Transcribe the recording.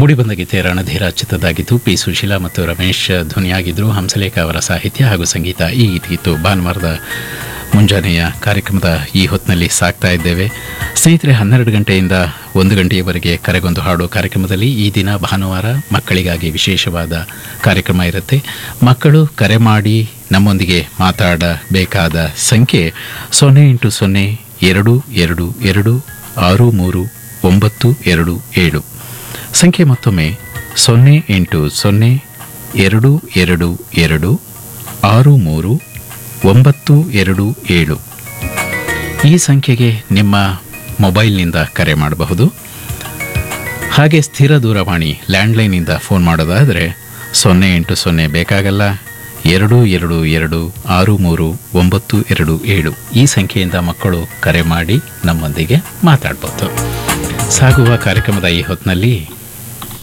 ಮೂಡಿಬಂದ ಗೀತೆ ರಣಧೀರ ಚಿತ್ತದಾಗಿದ್ದು ಪಿ ಸುಶೀಲಾ ಮತ್ತು ರಮೇಶ್ ಧ್ವನಿಯಾಗಿದ್ದರು ಹಂಸಲೇಖ ಅವರ ಸಾಹಿತ್ಯ ಹಾಗೂ ಸಂಗೀತ ಈ ಗೀತೆಗಿತ್ತು ಭಾನುವಾರದ ಮುಂಜಾನೆಯ ಕಾರ್ಯಕ್ರಮದ ಈ ಹೊತ್ತಿನಲ್ಲಿ ಸಾಕ್ತಾ ಇದ್ದೇವೆ ಸ್ನೇಹಿತರೆ ಹನ್ನೆರಡು ಗಂಟೆಯಿಂದ ಒಂದು ಗಂಟೆಯವರೆಗೆ ಕರೆಗೊಂದು ಹಾಡು ಕಾರ್ಯಕ್ರಮದಲ್ಲಿ ಈ ದಿನ ಭಾನುವಾರ ಮಕ್ಕಳಿಗಾಗಿ ವಿಶೇಷವಾದ ಕಾರ್ಯಕ್ರಮ ಇರುತ್ತೆ ಮಕ್ಕಳು ಕರೆ ಮಾಡಿ ನಮ್ಮೊಂದಿಗೆ ಮಾತಾಡಬೇಕಾದ ಸಂಖ್ಯೆ ಸೊನ್ನೆ ಇಂಟು ಸೊನ್ನೆ ಎರಡು ಎರಡು ಎರಡು ಆರು ಮೂರು ಒಂಬತ್ತು ಎರಡು ಏಳು ಸಂಖ್ಯೆ ಮತ್ತೊಮ್ಮೆ ಸೊನ್ನೆ ಎಂಟು ಸೊನ್ನೆ ಎರಡು ಎರಡು ಎರಡು ಆರು ಮೂರು ಒಂಬತ್ತು ಎರಡು ಏಳು ಈ ಸಂಖ್ಯೆಗೆ ನಿಮ್ಮ ಮೊಬೈಲ್ನಿಂದ ಕರೆ ಮಾಡಬಹುದು ಹಾಗೆ ಸ್ಥಿರ ದೂರವಾಣಿ ಲ್ಯಾಂಡ್ಲೈನಿಂದ ಫೋನ್ ಮಾಡೋದಾದರೆ ಸೊನ್ನೆ ಎಂಟು ಸೊನ್ನೆ ಬೇಕಾಗಲ್ಲ ಎರಡು ಎರಡು ಎರಡು ಆರು ಮೂರು ಒಂಬತ್ತು ಎರಡು ಏಳು ಈ ಸಂಖ್ಯೆಯಿಂದ ಮಕ್ಕಳು ಕರೆ ಮಾಡಿ ನಮ್ಮೊಂದಿಗೆ ಮಾತಾಡ್ಬೋದು ಸಾಗುವ ಕಾರ್ಯಕ್ರಮದ ಈ ಹೊತ್ತಿನಲ್ಲಿ